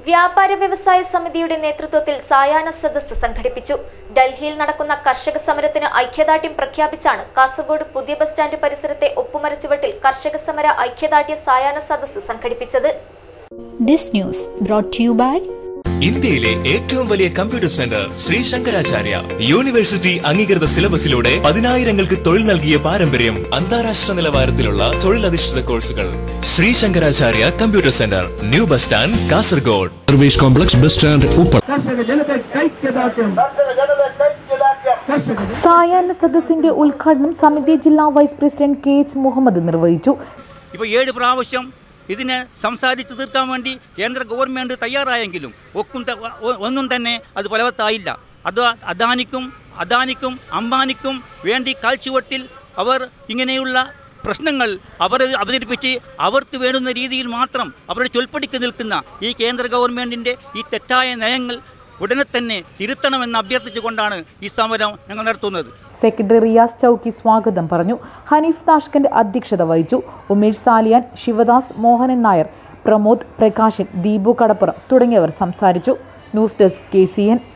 വ്യാപാര വ്യവസായ സമിതിയുടെ നേതൃത്വത്തിൽ സായാഹ്ന സദസ്സ് സംഘടിപ്പിച്ചു ഡൽഹിയിൽ നടക്കുന്ന കർഷക സമരത്തിന് ഐക്യദാർഢ്യം പ്രഖ്യാപിച്ചാണ് കാസർഗോഡ് പുതിയ ബസ് സ്റ്റാൻഡ് പരിസരത്തെ ഒപ്പുമരച്ചുവട്ടിൽ കർഷക സമര ഐക്യദാർഢ്യ സായാഹ്ന സദസ്സ് സംഘടിപ്പിച്ചത് This news brought to you by ഇന്ത്യയിലെ ഏറ്റവും വലിയ computer centre Shri Shankaracharya university അംഗീകൃത സിലബസിലൂടെ പതിനായിരങ്ങൾക്ക് തൊഴിൽ നൽകിയ പാരമ്പര്യം അന്താരാഷ്ട്ര നിലവാരത്തിലുള്ള തൊഴിലധിഷ്ഠിത കോഴ്സുകൾ Shri Shankaracharya computer centre new bus stand Kasaragod service complex bus stand Uppala കർഷക ജനതയ്ക്ക് ഐക്യദാർഢ്യം കർഷക സായാഹ്ന സദസ്സിന്റെ ഉദ്ഘാടനം സമിതി ജില്ലാ vice president K H Muhammad നിർവഹിച്ചു ഇപ്പോൾ ഏഴ് പ്രാവശ്യം ഇതിനെ സംസാരിച്ച് തീർക്കാൻ വേണ്ടി കേന്ദ്ര ഗവൺമെൻറ് തയ്യാറായെങ്കിലും ഒക്കും ത- ഒ- ഒന്നും തന്നെ അത് ഫലവത്തായില്ല അത് അദാനിക്കും അദാനിക്കും അംബാനിക്കും വേണ്ടി കാൽച്ചുവട്ടിൽ അവർ ഇങ്ങനെയുള്ള പ്രശ്നങ്ങൾ അവർ അവതരിപ്പിച്ച് അവർക്ക് വേണ്ടുന്ന രീതിയിൽ മാത്രം അവരുടെ ചൊൽപ്പടിക്ക് നിൽക്കുന്ന ഈ കേന്ദ്ര ഗവൺമെൻറ്റിൻ്റെ ഈ തെറ്റായ നയങ്ങൾ ഉടനെ തന്നെ തിരുത്തണമെന്ന് അഭ്യർത്ഥിച്ചുകൊണ്ടാണ് ഈ സമരം ഞങ്ങൾ നടത്തുന്നത് സെക്രട്ടറി റിയാസ് ചൌക്കി സ്വാഗതം പറഞ്ഞു ഹനീഫ് താഷ്കന്റ് അധ്യക്ഷത വഹിച്ചു ഉമേഷ് സാലിയാൻ ശിവദാസ് മോഹനൻ നായർ പ്രമോദ് പ്രകാശൻ ദീപു കടപ്പുറം തുടങ്ങിയവർ സംസാരിച്ചു news desk K C N